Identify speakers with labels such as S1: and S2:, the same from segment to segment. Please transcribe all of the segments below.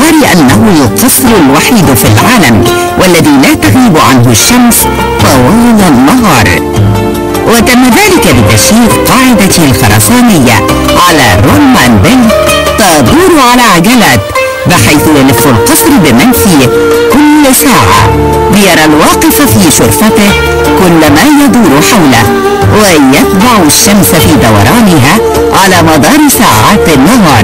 S1: باعتبار أنه القصر الوحيد في العالم والذي لا تغيب عنه الشمس طوال النهار وتم ذلك بتشييد قاعدة الخرسانية على رومان بيل تدور على عجلات بحيث يلف القصر بمنفي كل ساعة ليرى الواقف في شرفته كل ما يدور حوله ويتبع الشمس في دورانها على مدار ساعات النهار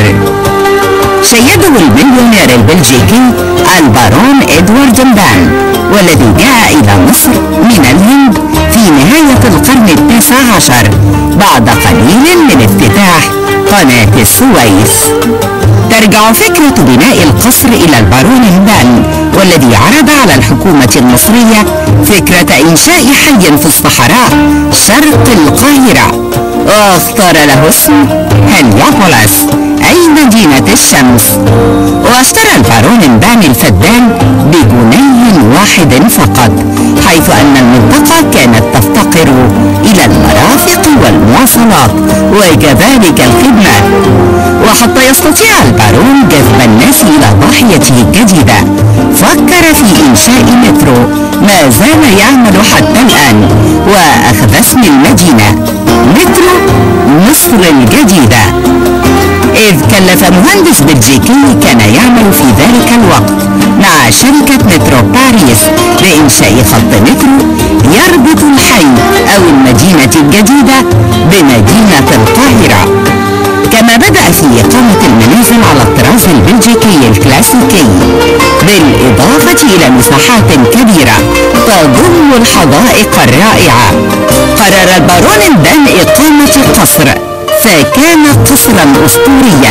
S1: شيده المليونير البلجيكي البارون ادوارد بان والذي جاء الى مصر من الهند في نهاية القرن التاسع عشر بعد قليل من افتتاح قناة السويس ترجع فكرة بناء القصر إلى البارون هبان والذي عرض على الحكومة المصرية فكرة إنشاء حي في الصحراء شرق القاهرة واختار له اسم هليوبوليس أي مدينة الشمس واشترى البارون هبان الفدان بجنيه واحد فقط حيث أن المنطقة كانت تفتقر إلى المرافق والمواصلات وكذلك الخدمات وحتى يستطيع البارون جذب الناس إلى ضاحيته الجديدة فكر في إنشاء مترو ما زال يعمل حتى الآن وأخذ اسم المدينة مترو مصر الجديدة إذ كلف مهندس بلجيكي كان يعمل في ذلك الوقت مع شركة مترو باريس بإنشاء خط مترو يربط الحي أو المدينة الجديدة بمدينة القاهرة كما بدأ في إقامة المنازل على الطراز البلجيكي الكلاسيكي بالإضافة إلى مساحات كبيرة تضم الحدائق الرائعة قرر البارون بان إقامة قصر فكان قصرا أسطوريا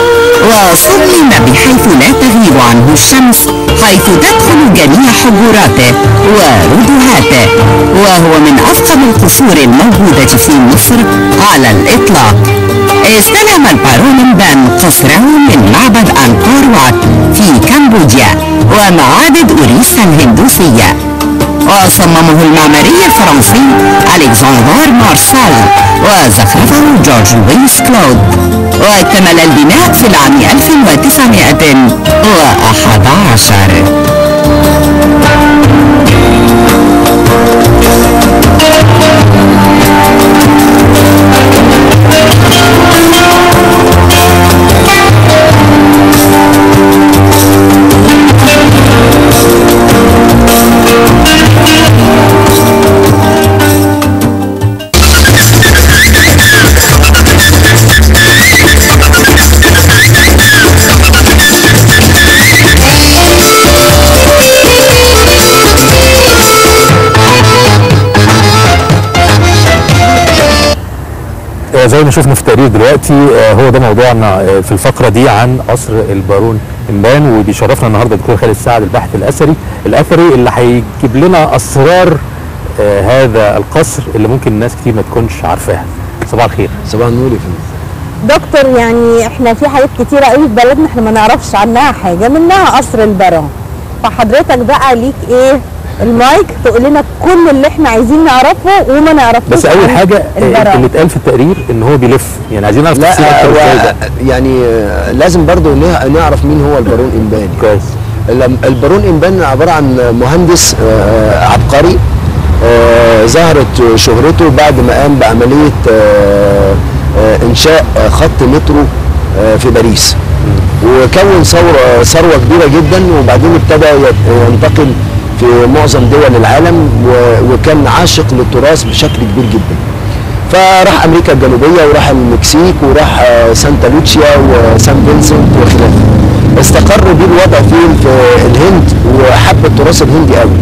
S1: وصمم بحيث لا تغيب عنه الشمس حيث تدخل جميع حجراته وردهاته وهو من أفخم القصور الموجودة في مصر على الإطلاق استلم البارون بان قصره من معبد أنكور وات في كمبوديا ومعابد أوريسا الهندوسية وصممه المعماري الفرنسي ألكسندر مارسال وزخرفه جورج لويس كلود واكتمل البناء في العام
S2: آه، زي ما شفنا في التقرير دلوقتي آه، هو ده موضوعنا آه، في الفقره دي عن قصر البارون امبان وبيشرفنا النهارده الدكتور خالد سعد الباحث الاثري الاثري اللي هيجيب لنا اسرار آه، هذا القصر اللي ممكن ناس كتير ما تكونش عارفاها صباح الخير
S3: صباح النور يا فندم
S4: دكتور يعني احنا في حاجات كتيرة قوي في بلدنا احنا ما نعرفش عنها حاجة منها قصر البارون فحضرتك بقى ليك ايه المايك تقول لنا كل اللي احنا عايزين نعرفه وما نعرفوش
S2: بس اول
S4: عن
S2: حاجه آه،
S4: البارون
S2: اللي اتقال في التقرير ان هو بيلف يعني عايزين نعرف تفاصيل
S3: لا
S2: اكتر
S3: هو
S2: ازاي ده
S3: يعني آه، لازم برضو نع- نعرف مين هو البارون امباني
S2: كويس
S3: الم- البارون امبان عباره عن مهندس آه، عبقري آه، ظهرت شهرته بعد ما قام بعمليه آه، آه، انشاء آه، خط مترو آه، في باريس وكون ثوره ثروه كبيره جدا وبعدين ابتدى يت- ينتقل في معظم دول العالم و- وكان عاشق للتراث بشكل كبير جدا فراح امريكا الجنوبيه وراح المكسيك وراح آه، سانتا لوتشيا وسان فينسنت وخلافه استقر بيه الوضع في في الهند وحب التراث الهندي قوي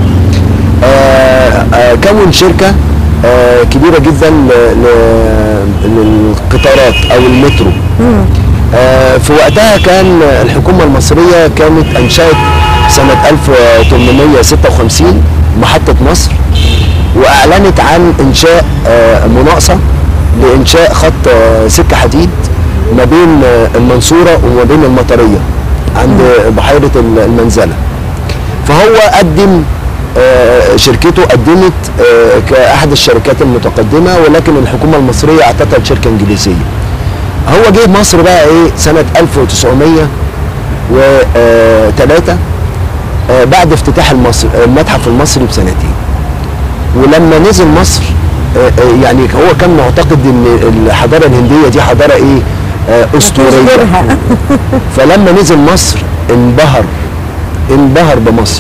S3: آه، آه، كون شركه آه، كبيره جدا ل- ل- للقطارات او المترو آه، في وقتها كان الحكومه المصريه كانت انشات سنه 1856 محطه مصر واعلنت عن انشاء آه، مناقصه لانشاء خط آه، سكه حديد ما بين آه، المنصوره وما بين المطريه عند بحيره المنزله فهو قدم آه، شركته قدمت آه، كاحد الشركات المتقدمه ولكن الحكومه المصريه اعتقد شركه انجليزيه هو جه مصر بقى ايه سنه 1900 وثلاثة بعد افتتاح المصر المتحف المصري بسنتين ولما نزل مصر آه، آه، يعني هو كان معتقد ان الحضاره الهنديه دي حضاره ايه آه، اسطوريه
S4: غيرها.
S3: فلما نزل مصر انبهر انبهر بمصر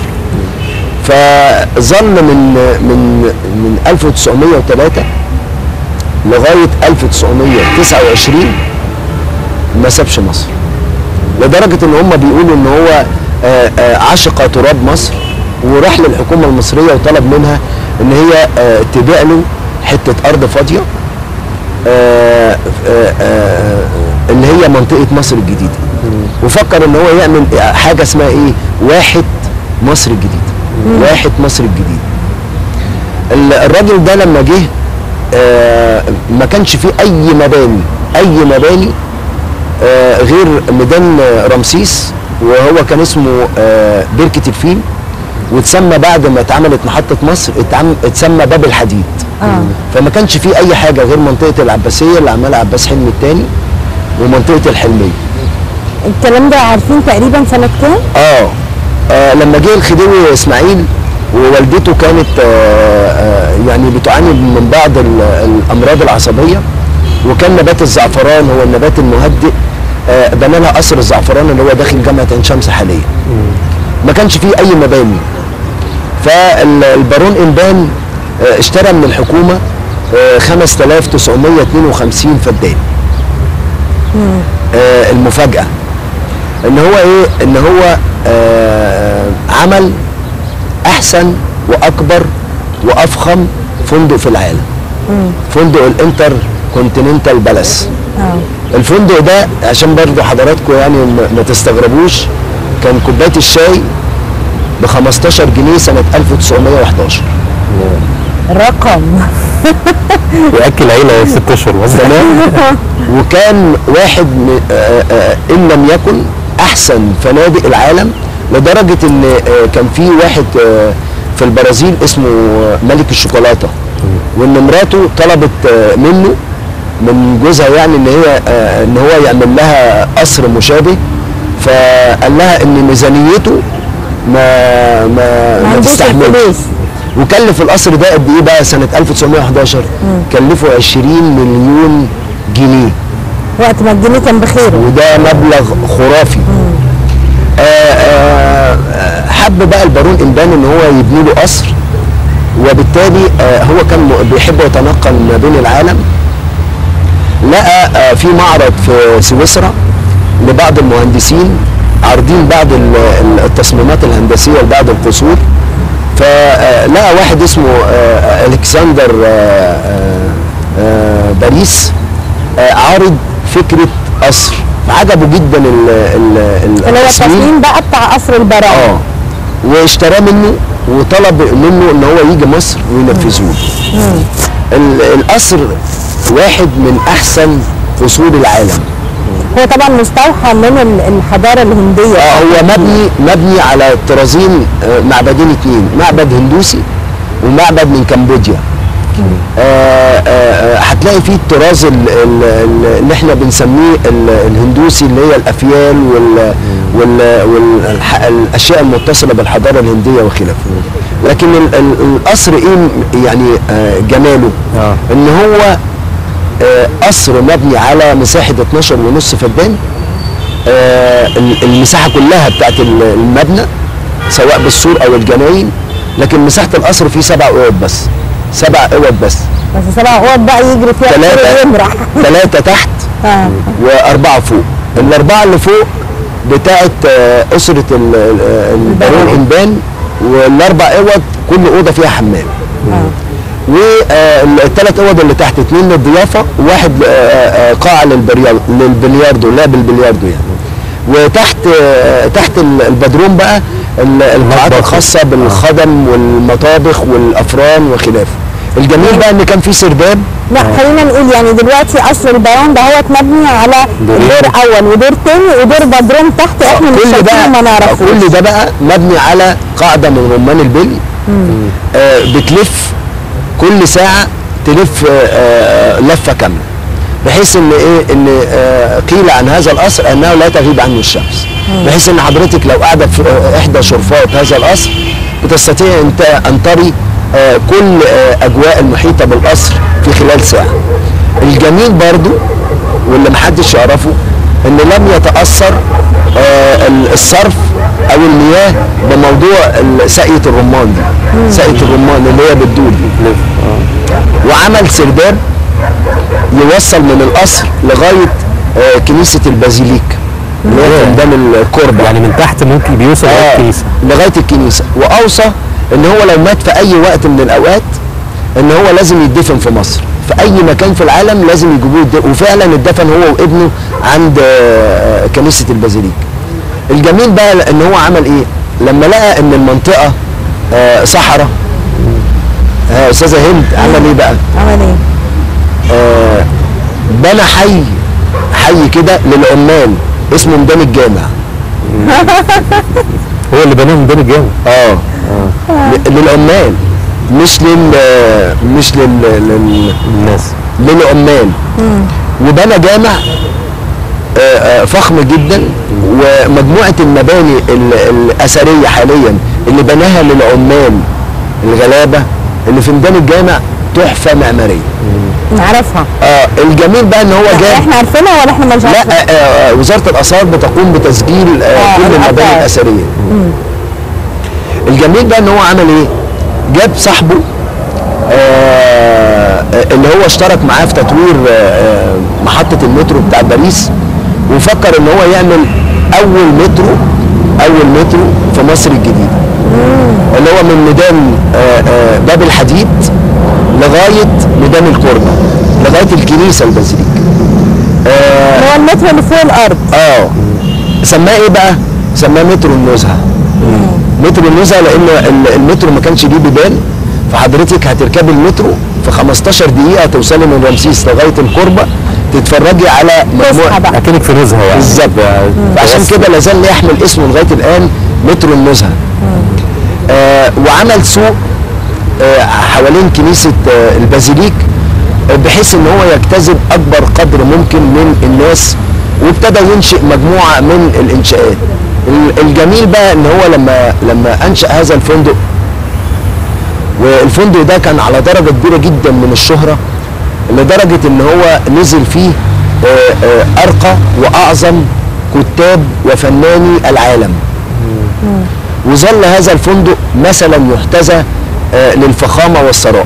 S3: فظل من من من 1903 لغايه 1929 ما سابش مصر لدرجه ان هم بيقولوا ان هو آه، آه، عشق تراب مصر وراح للحكومه المصريه وطلب منها ان هي آه، تبيع له حته ارض فاضيه آه، آه، آه، اللي هي منطقه مصر الجديده وفكر ان هو يعمل حاجه اسمها ايه واحد مصر الجديده واحد مصر الجديده ال- الراجل ده لما جه آه، ما كانش فيه اي مباني اي مباني آه، غير ميدان آه، رمسيس وهو كان اسمه آه، بركه الفيل واتسمى بعد ما اتعملت محطه مصر اتعم- اتسمى باب الحديد
S4: اه
S3: فما كانش فيه اي حاجه غير منطقه العباسيه اللي عملها عباس حلمي الثاني ومنطقه الحلميه
S4: الكلام ده عارفين تقريبا سنه كام؟
S3: اه, آه لما جه الخديوي اسماعيل ووالدته كانت آه آه يعني بتعاني من بعض ال- الامراض العصبيه وكان نبات الزعفران هو النبات المهدئ آه بنى لها قصر الزعفران اللي هو داخل جامعه عين شمس حاليا ما كانش فيه اي مباني فالبارون انبان آه اشترى من الحكومه آه 5952 فدان آه المفاجاه ان هو ايه ان هو آه عمل احسن واكبر وافخم فندق في العالم فندق الانتر كونتيننتال بالاس
S4: اه
S3: الفندق ده عشان برضو حضراتكم يعني ما ما تستغربوش كان كوبايه الشاي ب 15 جنيه سنه 1911
S4: رقم
S2: ياكل عيله ست اشهر مثلا
S3: تمام وكان واحد من آه، آه، ان لم يكن احسن فنادق العالم لدرجه ان آه، كان في واحد آه، في البرازيل اسمه آه، ملك الشوكولاته وان مراته طلبت آه، منه من جوزها يعني ان هي آه، ان هو يعمل لها قصر مشابه فقال لها ان ميزانيته ما ما,
S4: ما
S3: ما
S4: عندوش
S3: تستحملش
S4: الفلوس.
S3: وكلف القصر ده قد ايه بقى سنه 1911 كلفه 20 مليون جنيه
S4: وقت ما الجنيه كان بخير
S3: وده مبلغ خرافي آه، آه، آه، حب بقى البارون انبان ان هو يبني له قصر وبالتالي آه، هو كان م- بيحب يتنقل ما بين العالم لقى آه، في معرض في سويسرا لبعض المهندسين عارضين بعض ال- ال- التصميمات الهندسيه لبعض القصور فلقى واحد اسمه آه، الكسندر آه، آه، آه، باريس آه، عارض فكره قصر عجبه جدا ال- ال-
S4: اللي هو
S3: التصميم
S4: التصميم بقى بتاع قصر البراء
S3: اه واشتراه منه وطلب منه ان هو يجي مصر وينفذه له ال- القصر واحد من احسن قصور العالم
S4: هو طبعا مستوحى من ال- الحضاره الهنديه
S3: اه هو مبني مبني على طرازين آه، معبدين اتنين معبد هندوسي ومعبد من كمبوديا آه، آه، آه، هتلاقي فيه الطراز ال- ال- ال- اللي احنا بنسميه ال- الهندوسي اللي هي الافيال وال وال والاشياء المتصله بالحضاره الهنديه وخلافه لكن ال- ال- القصر ايه م- يعني آه، جماله
S2: آه.
S3: ان هو آه، قصر مبني على مساحه 12 ونص فدان آه، ال- المساحه كلها بتاعت ال- المبنى سواء بالسور او الجناين لكن مساحه القصر فيه سبع اوض بس سبع اوض بس
S4: بس سبع اوض بقى يجري فيها
S3: ثلاثه
S4: كتير يمرح
S3: ثلاثه تحت
S4: اه
S3: واربعه فوق الاربعه اللي فوق بتاعت آه، اسره ال- ال- البارون انبان والاربع اوض كل اوضه فيها حمام والثلاث اوض اللي تحت اثنين للضيافه وواحد آه، آه، قاعه للبلياردو للبلياردو لعب البلياردو يعني وتحت آه، تحت ال- البدروم بقى ال- القاعات
S2: المطبخ.
S3: الخاصه بالخدم والمطابخ والافران وخلافه الجميل بقى ان كان في سرداب
S4: لا خلينا نقول يعني دلوقتي قصر البيان ده هو مبني على
S2: دورين.
S4: دور اول ودور تاني ودور بدروم تحت احنا مش
S3: كل
S4: شايفينه
S3: ده
S4: ما نعرفوش
S3: كل ده بقى مبني على قاعده من رمان البلي آه بتلف كل ساعه تلف آه آه لفه كامله بحيث ان ايه ان آه قيل عن هذا القصر انه لا تغيب عنه الشمس بحيث ان حضرتك لو قاعده في آه، احدى شرفات هذا القصر بتستطيع انت ان تري آه، كل آه، اجواء المحيطه بالقصر في خلال ساعه الجميل برضو واللي محدش يعرفه ان لم يتاثر آه، ال- الصرف او المياه بموضوع ال- ساقيه الرمان دي ساقيه الرمان اللي هي بتدوب وعمل سرداب يوصل من القصر لغايه آه، كنيسه البازيليك اللي هي في ميدان الكوربه
S2: يعني من تحت ممكن بيوصل لغايه
S3: آه،
S2: الكنيسه
S3: لغايه الكنيسه واوصى ان هو لو مات في اي وقت من الاوقات ان هو لازم يدفن في مصر في اي مكان في العالم لازم يجيبوه يد- وفعلا اتدفن هو وابنه عند آه، كنيسه البازيليك الجميل بقى ان هو عمل ايه لما لقى ان المنطقه آه، صحراء آه، استاذه هند عمل ايه بقى
S4: عمل ايه؟
S3: آه، بنى حي حي كده للعمال اسمه ميدان الجامع
S2: هو اللي بناه من بين الجامع
S3: اه ل- للعمال مش لل مش لل, لل...
S2: الناس
S3: للعمال وبنى جامع آه، آه، فخم جدا ومجموعه المباني ال- الاثريه حاليا اللي بناها للعمال الغلابه اللي في ميدان الجامع تحفه معماريه
S4: نعرفها
S3: اه الجميل بقى ان هو جاب
S4: احنا عارفينها ولا احنا مش
S3: لا
S4: عارفين؟
S3: آه، آه، وزاره الاثار بتقوم بتسجيل آه،
S4: آه،
S3: كل المباني
S4: الآثار.
S3: الاثريه الجميل بقى ان هو عمل ايه جاب صاحبه آه، اللي هو اشترك معاه في تطوير آه، آه، محطه المترو بتاع باريس وفكر ان هو يعمل اول مترو اول مترو في مصر الجديده اللي هو من ميدان آه، آه، باب الحديد لغايه ميدان الكوربه لغايه الكنيسه البازيليك آه،
S4: هو المترو اللي فوق الارض
S3: اه سماه ايه بقى؟ سماه مترو النزهه مترو النزهه لان ال- المترو ما كانش ليه بيبان فحضرتك هتركبي المترو في 15 دقيقه توصلي من رمسيس لغايه الكوربه تتفرجي على
S4: تصحى
S3: مجموعه
S4: بقى.
S2: اكنك في نزهه يعني
S3: بالظبط فعشان كده لازال يحمل اسمه لغايه الان مترو النزهه آه وعمل سوق آه حوالين كنيسه آه البازيليك آه، بحيث ان هو يجتذب اكبر قدر ممكن من الناس وابتدى ينشئ مجموعه من الانشاءات ال- الجميل بقى ان هو لما لما انشا هذا الفندق والفندق ده كان على درجه كبيره جدا من الشهره لدرجه ان هو نزل فيه آه، آه، ارقى واعظم كتاب وفناني العالم وظل هذا الفندق مثلا يحتذى آه، للفخامه والثراء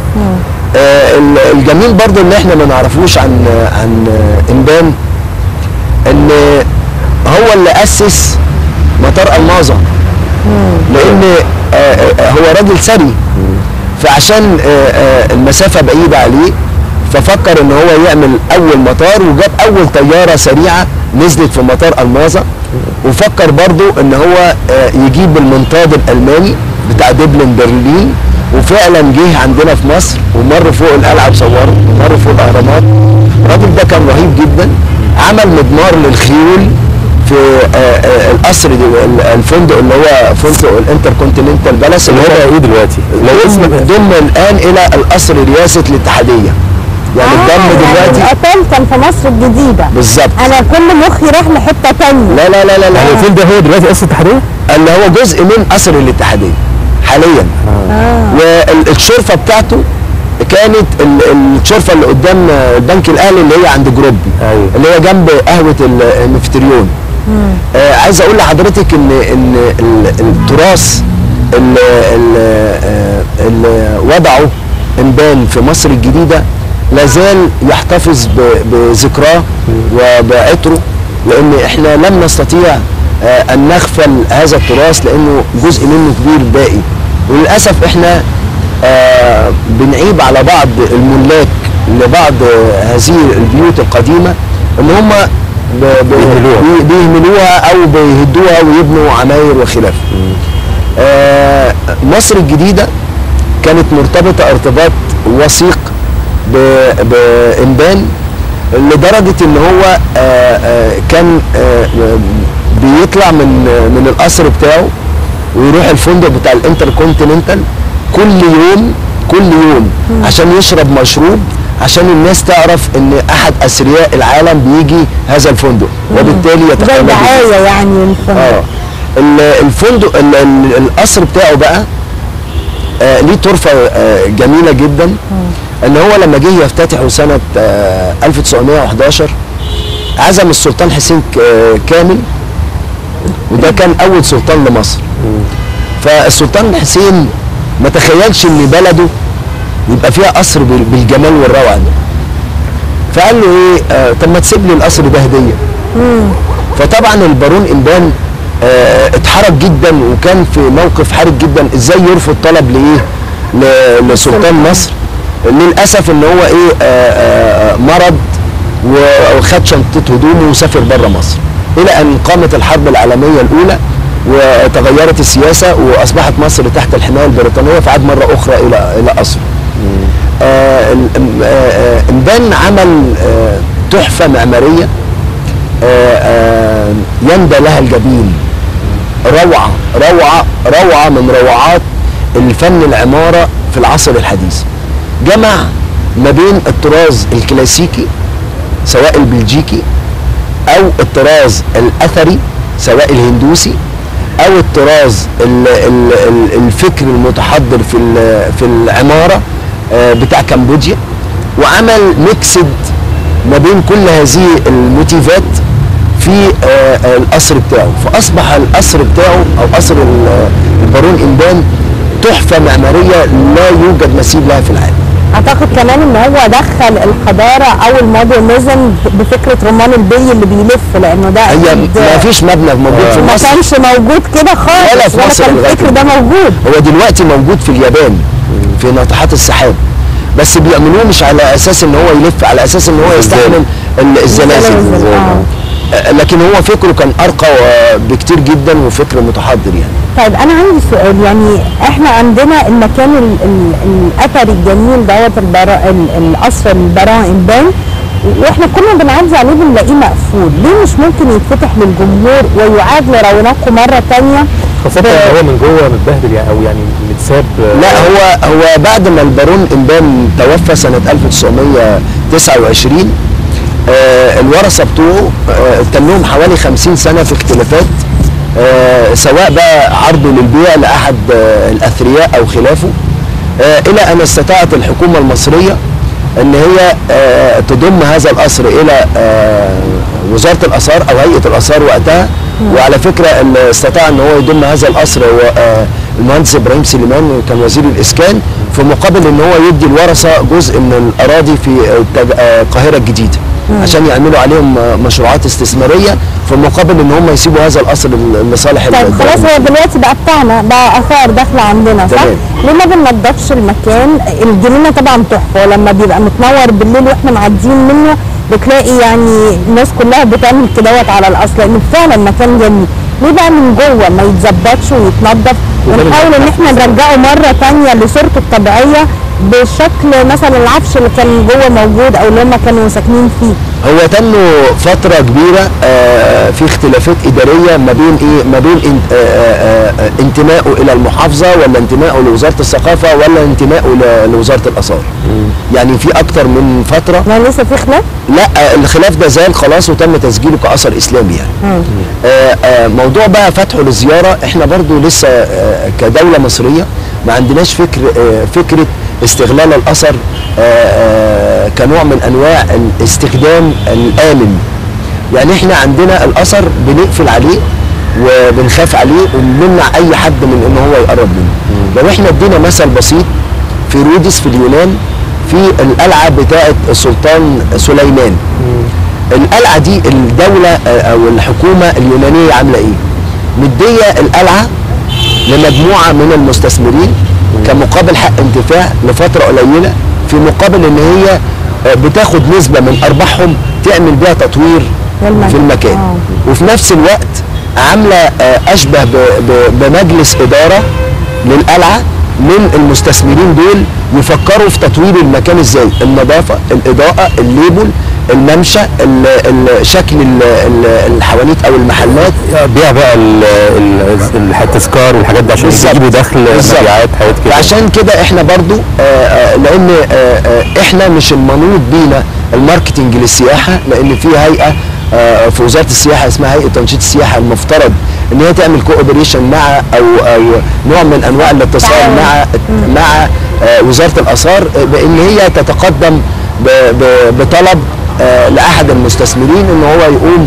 S3: آه، ال- الجميل برضو اللي احنا ما نعرفوش عن عن آه، امبان ان هو اللي اسس مطار الماظه لان آه، آه، هو راجل ثري فعشان آه، آه، المسافه بعيده عليه ففكر ان هو يعمل اول مطار وجاب اول طياره سريعه نزلت في مطار الماظه وفكر برضو ان هو آه، يجيب المنطاد الالماني بتاع دبلن برلين وفعلا جه عندنا في مصر ومر فوق القلعه وصوره ومر فوق الاهرامات الراجل ده كان رهيب جدا عمل مضمار للخيول في آه، آه، القصر دي ال- الفندق اللي هو فندق الانتركونتيننتال بالاس اللي
S2: اللي هو
S3: هو
S2: بقى ايه دلوقتي لو اسم
S3: ضم ضم الان الى القصر رئاسه الاتحاديه يعني الضم دلوقتي
S4: الاوتيل كان في مصر الجديده
S3: بالظبط
S4: انا كل مخي راح لحته تانية
S3: لا لا لا لا,
S2: يعني
S3: لا.
S2: الاوتيل ده هو دلوقتي اسس الاتحاديه
S3: اللي هو جزء من قصر الاتحاديه حاليا والشرفه بتاعته كانت ال- الشرفه اللي قدام البنك الاهلي اللي هي عند جروبي
S2: أيوة.
S3: اللي هي جنب قهوه ال- النفتريون آه عايز اقول لحضرتك ان ان ال- التراث اللي, اللي وضعه امبان في مصر الجديده لازال يحتفظ ب- بذكراه وبعطره لان احنا لم نستطيع آه، ان نغفل هذا التراث لانه جزء منه كبير باقي وللاسف احنا آه، بنعيب على بعض الملاك لبعض آه، هذه البيوت القديمه ان هم ب- ب-
S2: بيهملوها.
S3: بي- بيهملوها او بيهدوها ويبنوا عماير وخلافه. آه، مصر الجديده كانت مرتبطه ارتباط وثيق ب- بإمبان لدرجة إن هو آه، آه، كان آه، بيطلع من من القصر بتاعه ويروح الفندق بتاع الانتركونتيننتال كل يوم كل يوم عشان يشرب مشروب عشان الناس تعرف ان احد اثرياء العالم بيجي هذا الفندق وبالتالي
S4: زي
S3: يتخيل
S4: دعايه يعني للفندق
S3: اه ال- الفندق ال- ال- القصر بتاعه بقى آه ليه طرفه آه جميله جدا ان هو لما جه يفتتحه سنه آه 1911 عزم السلطان حسين ك- آه كامل وده كان اول سلطان لمصر فالسلطان حسين ما تخيلش ان بلده يبقى فيها قصر بال- بالجمال والروعه ده فقال له ايه آه طب ما تسيب لي القصر ده هديه فطبعا البارون إمبان آه، اتحرك جدا وكان في موقف حرج جدا ازاي يرفض طلب لايه ل- لسلطان مصر للاسف ان هو ايه آه، آه، مرض و- وخد شنطه هدومه وسافر بره مصر الى ان قامت الحرب العالميه الاولى وتغيرت السياسه واصبحت مصر تحت الحمايه البريطانيه فعاد مره اخرى الى الى قصره آه، ال- ام- آه، آه، امبان عمل آه، تحفه معماريه آه، آه، يندى لها الجبين روعة روعة روعة من روعات الفن العمارة في العصر الحديث جمع ما بين الطراز الكلاسيكي سواء البلجيكي أو الطراز الأثري سواء الهندوسي أو الطراز ال- ال- ال- الفكر المتحضر في ال- في العمارة آه، بتاع كمبوديا وعمل ميكسد ما بين كل هذه الموتيفات في آه، آه، القصر بتاعه فاصبح القصر بتاعه او قصر ال- البارون امبان تحفه معماريه لا يوجد مثيل لها في العالم
S4: اعتقد كمان ان هو دخل الحضاره او المودرنزم بفكره رمان البي اللي بيلف لانه ده
S3: هي
S4: أكيد
S3: ما فيش مبنى موجود في
S4: ما
S3: مصر
S4: كانش موجود كده خالص
S3: ولا في مصر
S4: كان
S3: لغاية
S4: الفكر ده
S3: دلوقتي.
S4: موجود
S3: هو دلوقتي موجود في اليابان في ناطحات السحاب بس بيعملوه مش على اساس ان هو يلف على اساس ان هو يستحمل ال- الزلازل
S4: الزلازل، آه.
S3: آه، لكن هو فكره كان ارقى و- بكتير جدا وفكر متحضر يعني
S4: طيب انا عندي سؤال يعني احنا عندنا المكان ال ال الاثري الجميل دوت البرا ال- القصر البراء امبان واحنا كنا بنعدي عليه بنلاقيه مقفول ليه مش ممكن يتفتح للجمهور ويعاد لرونقه مره تانية
S2: خاصة
S4: ب-
S2: ان هو من جوه متبهدل يعني او يعني متساب آه،
S3: لا هو هو بعد ما البارون امبان توفى سنه 1929 آه الورثه بتوعه آه كان لهم حوالي 50 سنه في اختلافات آه سواء بقى عرضه للبيع لاحد آه الاثرياء او خلافه آه الى ان استطاعت الحكومه المصريه ان هي آه تضم هذا القصر الى آه وزاره الاثار او هيئه الاثار وقتها وعلى فكره اللي استطاع ان هو يضم هذا القصر هو آه المهندس ابراهيم سليمان كان وزير الاسكان في مقابل ان هو يدي الورثه جزء من الاراضي في التج- آه، القاهره الجديده عشان يعملوا عليهم آه، مشروعات استثماريه في مقابل ان هم يسيبوا هذا القصر ل- لصالح
S4: طيب
S3: الدولة.
S4: خلاص هو دلوقتي بقى بتاعنا بقى اثار داخله عندنا صح؟
S3: تمام.
S4: ليه ما بننضفش المكان؟ الجنينه طبعا تحفه ولما بيبقى متنور بالليل واحنا معديين منه بتلاقي يعني الناس كلها بتعمل كدهوت على الاصل لان فعلا مكان جميل ليه بقى من جوه ما يتظبطش ويتنضف ونحاول ان احنا نرجعه مره تانية لصورته الطبيعيه بشكل مثلا العفش اللي كان جوه موجود او اللي هم كانوا ساكنين فيه
S3: هو تنه فترة كبيرة آه، في اختلافات إدارية ما بين إيه ما بين انت- آه، آه، آه، انتمائه إلى المحافظة ولا انتمائه لوزارة الثقافة ولا انتمائه ل- لوزارة الآثار يعني في أكتر من فترة
S4: يعني لسه في خلاف؟
S3: لا آه، الخلاف ده زال خلاص وتم تسجيله كأثر إسلامي يعني آه، آه، موضوع بقى فتحه للزيارة احنا برضو لسه آه، كدولة مصرية ما عندناش فكر آه، فكرة استغلال الأثر آه، آه، كنوع من أنواع الاستخدام الآمن يعني احنا عندنا الأثر بنقفل عليه وبنخاف عليه وبنمنع أي حد من إن هو يقرب منه لو احنا ادينا مثل بسيط في رودس في اليونان في القلعة بتاعة السلطان سليمان القلعه دي الدوله آه، او الحكومه اليونانيه عامله ايه؟ مديه القلعه لمجموعه من المستثمرين كمقابل حق انتفاع لفتره قليله في مقابل ان هي آه، بتاخد نسبه من ارباحهم تعمل بيها تطوير
S4: للمكان.
S3: في المكان
S4: آه.
S3: وفي نفس الوقت عامله آه، اشبه ب- ب- بمجلس اداره للقلعه من المستثمرين دول يفكروا في تطوير المكان ازاي النظافه الاضاءه الليبل الممشى ال- ال- شكل ال- ال- الحوانيت او المحلات
S2: بيع بقى ال- ال- الحاجات التذكار والحاجات دي عشان
S3: بالظبط.
S2: يجيبوا دخل
S3: بالظبط.
S2: مبيعات حاجات كده
S3: فعشان كده احنا برضو آه، آه، لان آه، آه، احنا مش المنوط بينا الماركتنج للسياحه لان في هيئه آه، في وزاره السياحه اسمها هيئه تنشيط السياحه المفترض ان هي تعمل كوبريشن مع او او نوع من انواع الاتصال
S4: تعاون.
S3: مع مع آه، وزاره الاثار آه، بان هي تتقدم ب- ب- بطلب آه، لاحد المستثمرين ان هو يقوم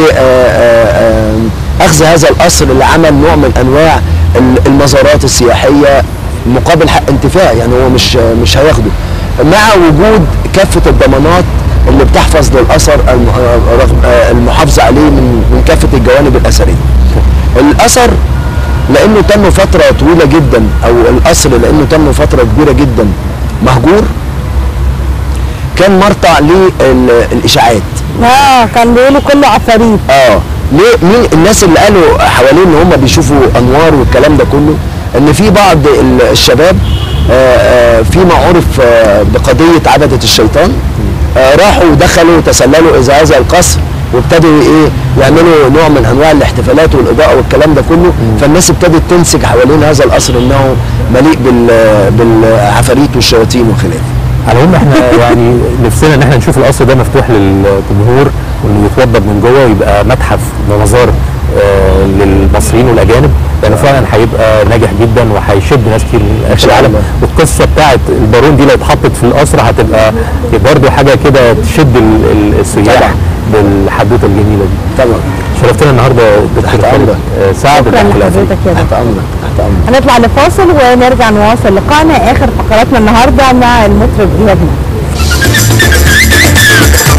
S3: باخذ هذا القصر لعمل نوع من انواع ال- المزارات السياحيه مقابل حق انتفاع يعني هو مش مش هياخده مع وجود كافه الضمانات اللي بتحفظ للاثر الم- آه، رغم- آه، المحافظه عليه من من كافه الجوانب الاثريه. الاثر لانه تم فتره طويله جدا او القصر لانه تم فتره كبيره جدا مهجور كان مرتع للاشاعات
S4: اه كان بيقولوا كله عفاريت
S3: اه ليه مين الناس اللي قالوا حوالين ان هم بيشوفوا انوار والكلام ده كله ان في بعض ال- الشباب آه، آه، فيما عرف آه، بقضيه عبده الشيطان آه، راحوا ودخلوا تسللوا اذا هذا القصر وابتدوا ايه يعملوا نوع من انواع الاحتفالات والاضاءه والكلام ده كله فالناس ابتدت تنسج حوالين هذا القصر انه مليء بال- بالعفاريت والشياطين وخلافه
S2: على العموم احنا يعني نفسنا ان احنا نشوف القصر ده مفتوح للجمهور وانه يتوضب من جوه ويبقى متحف ومزار آه للمصريين والاجانب لانه فعلا هيبقى ناجح جدا وهيشد ناس كتير من اخر
S3: شاء
S2: العالم
S3: الله.
S2: والقصه بتاعت البارون دي لو اتحطت في القصر هتبقى برضه حاجه كده تشد ال- ال- السياح
S3: طبعا.
S2: بالحدوته الجميله دي
S3: طبعا
S2: شرفتنا النهارده دكتور
S3: تحت
S2: خالد
S3: أمرك.
S2: آه، سعد
S4: شكرا
S2: البحر الأزرق.
S4: لحضرتك يا دكتور
S3: تحت امرك تحت امرك
S4: هنطلع لفاصل ونرجع نواصل لقائنا اخر فقراتنا النهارده مع المطرب ايهاب نجم.